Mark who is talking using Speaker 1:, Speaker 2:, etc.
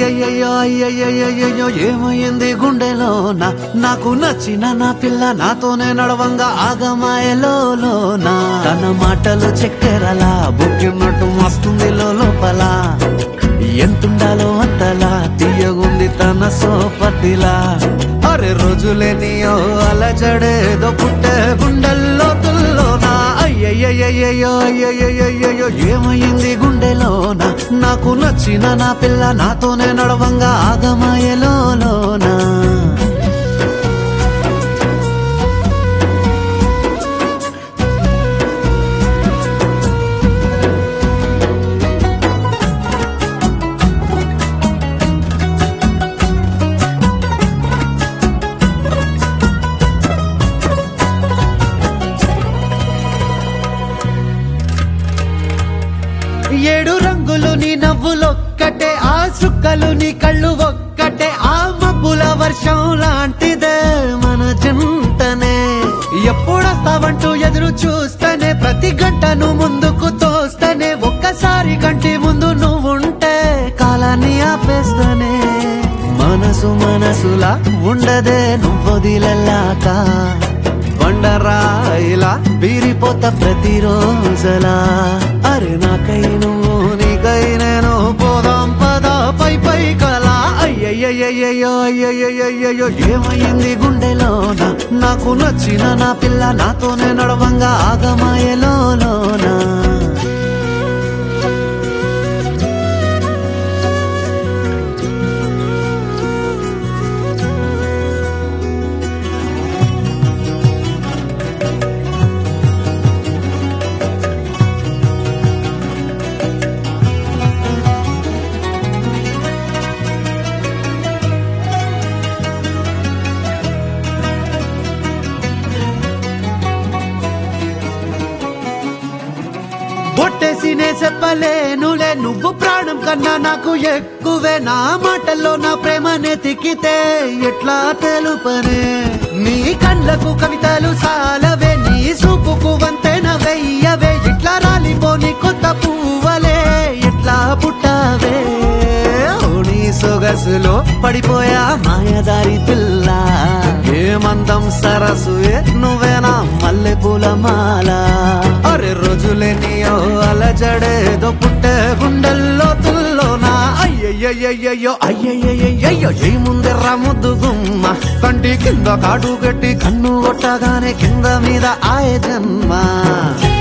Speaker 1: అయ్యయ్యయ్యో అయ్యయ్యయ్యో ఏమైంది గుండెలోన నాకు నచ్చిన నా పిల్ల నాతోనే నడవంగా ఆగమాయలోన తన మాటలు చక్కెరలా బుక్కినట్టు మస్తుంది లోపల ఎంతుండాలో అంతలా తీయగుంది తన సోపతిలా అరే రోజులేనియో అలజడేదో పుట్టే గుండెల్లో తుల్లోనా అయ్యయ్యయ్యయ్యో అయ్యయ్యయ్యో ఏమైంది గుండెలోన నాకు నచ్చిన నా పిల్ల నాతోనే నడవంగా ఆగమాయలోనా ఏడు రంగులు నీ నవ్వులొక్కటే ఆ సుక్కలు నీ కళ్ళు ఒక్కటే ఆ మబ్బుల వర్షం లాంటిదే మన జంటనే ఎప్పుడొస్తావంటూ ఎదురు చూస్తేనే ప్రతి గంటను ముందుకు తోస్తేనే ఒక్కసారి కంటి ముందు నువ్వుంటే కాలాన్ని ఆపేస్తేనే మనసు మనసులా ఉండదే నువ్వొదిలెల్లాక బండరాయిలా బీరిపోత ప్రతిరోజలా అరే నాకై నువ్వు నీకై నేను పోదాం పద పై పై కలా అయ్యయ్యయ్యయ్యో అయ్యయ్యయ్యో ఏమైంది గుండెలోన నాకు నచ్చిన నా పిల్ల నాతోనే నడవంగా ఆగమాయలోనా బొట్టేసినే చెప్పలేనులే నువ్వు ప్రాణం కన్నా నాకు ఎక్కువే నా మాటల్లో నా ప్రేమనే తిక్కితే ఎట్లా తెలుపనే నీ కళ్ళకు కవితలు సాలవే నీ సూపుకు వంతెన వెయ్యవే ఇట్లా రాలిపోని కొత్త పువ్వలే ఎట్లా పుట్టావే ఓ నీ సొగసులో పడిపోయా మాయదారి పిల్ల ఏమందం సరసు నువ్వేనా మల్లె పూల మాల అరే రోజులేనియో అలజడేదో పుట్టే గుండెల్లో తుల్లోనా అయ్యయ్యయ్యయ్యో అయ్యయ్యయ్యయ్యో ఏ ముందెర్ర ముద్దు గుమ్మ కంటి కింద కాడు గట్టి కన్ను కొట్టగానే కింద మీద ఆయ జన్మ